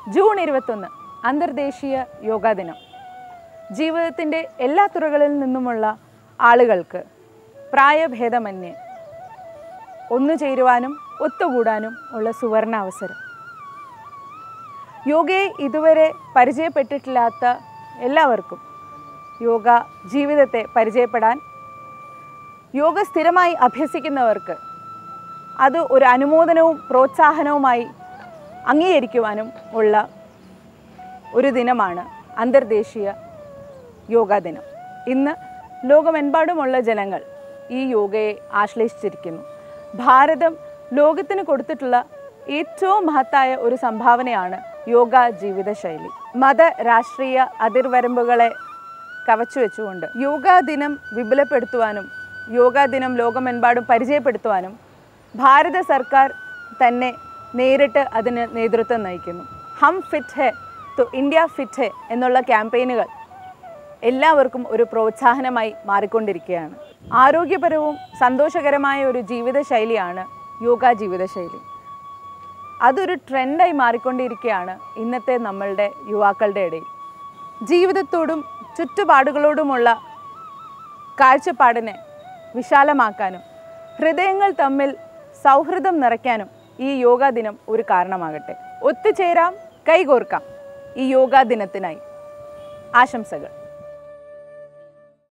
June ഇരുപത്തൊന്ന് അന്തർദേശീയ യോഗാ ദിനം ജീവിതത്തിൻ്റെ എല്ലാ തുറകളിൽ നിന്നുമുള്ള ആളുകൾക്ക് പ്രായഭേദമന്യേ ഒന്നു ചേരുവാനും ഒത്തുകൂടാനും ഉള്ള സുവർണ അവസരം യോഗയെ ഇതുവരെ പരിചയപ്പെട്ടിട്ടില്ലാത്ത എല്ലാവർക്കും യോഗ ജീവിതത്തെ പരിചയപ്പെടാൻ യോഗ സ്ഥിരമായി അഭ്യസിക്കുന്നവർക്ക് അത് ഒരു അനുമോദനവും പ്രോത്സാഹനവുമായി അംഗീകരിക്കുവാനും ഉള്ള ഒരു ദിനമാണ് അന്തർദേശീയ യോഗാ ദിനം ഇന്ന് ലോകമെമ്പാടുമുള്ള ജനങ്ങൾ ഈ യോഗയെ ആശ്ലേഷിച്ചിരിക്കുന്നു ഭാരതം ലോകത്തിന് കൊടുത്തിട്ടുള്ള ഏറ്റവും മഹത്തായ ഒരു സംഭാവനയാണ് യോഗ ജീവിതശൈലി മത രാഷ്ട്രീയ അതിർവരമ്പുകളെ കവച്ചു വെച്ചുകൊണ്ട് യോഗാ ദിനം വിപുലപ്പെടുത്തുവാനും യോഗാ ദിനം ലോകമെമ്പാടും പരിചയപ്പെടുത്തുവാനും ഭാരത സർക്കാർ തന്നെ നേരിട്ട് അതിന് നേതൃത്വം നയിക്കുന്നു ഹം ഫിറ്റ് ഹെ തു ഇന്ത്യ ഫിറ്റ് ഹെ എന്നുള്ള ക്യാമ്പയിനുകൾ എല്ലാവർക്കും ഒരു പ്രോത്സാഹനമായി മാറിക്കൊണ്ടിരിക്കുകയാണ് ആരോഗ്യപരവും സന്തോഷകരമായ ഒരു ജീവിതശൈലിയാണ് യോഗ ജീവിതശൈലി അതൊരു ട്രെൻഡായി മാറിക്കൊണ്ടിരിക്കുകയാണ് ഇന്നത്തെ നമ്മളുടെ യുവാക്കളുടെ ഇടയിൽ ജീവിതത്തോടും ചുറ്റുപാടുകളോടുമുള്ള കാഴ്ചപ്പാടിനെ വിശാലമാക്കാനും ഹൃദയങ്ങൾ തമ്മിൽ സൗഹൃദം നിറയ്ക്കാനും ഈ യോഗാ ദിനം ഒരു കാരണമാകട്ടെ ഒത്തുചേരാം കൈകോർക്കാം ഈ യോഗാ ദിനത്തിനായി ആശംസകൾ